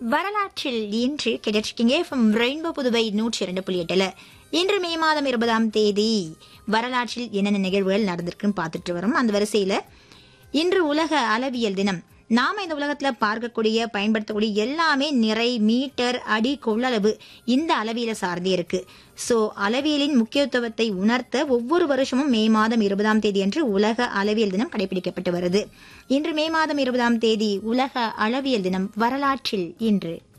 வரலாற்றில் இன்று கிடைச்சிருக்கீங்க from rainbow Puduvai நூற்றி இரண்டு புள்ளி எட்டுல இன்று மே மாதம் இருபதாம் தேதி வரலாற்றில் என்னென்ன நிகழ்வுகள் நடந்திருக்குன்னு பார்த்துட்டு வரோம் அந்த வரிசையில இன்று உலக அளவியல் தினம் நாம இந்த உலகத்துல பார்க்கக்கூடிய பயன்படுத்தக்கூடிய எல்லாமே நிறை மீட்டர் அடி கொள்ளளவு இந்த அளவியல சார்ந்தே இருக்கு சோ அளவியலின் முக்கியத்துவத்தை உணர்த்த ஒவ்வொரு வருஷமும் மே மாதம் இருபதாம் தேதி அன்று உலக அளவியல் தினம் கடைபிடிக்கப்பட்டு வருது இன்று மே மாதம் இருபதாம் தேதி உலக அளவியல் தினம் வரலாற்றில் இன்று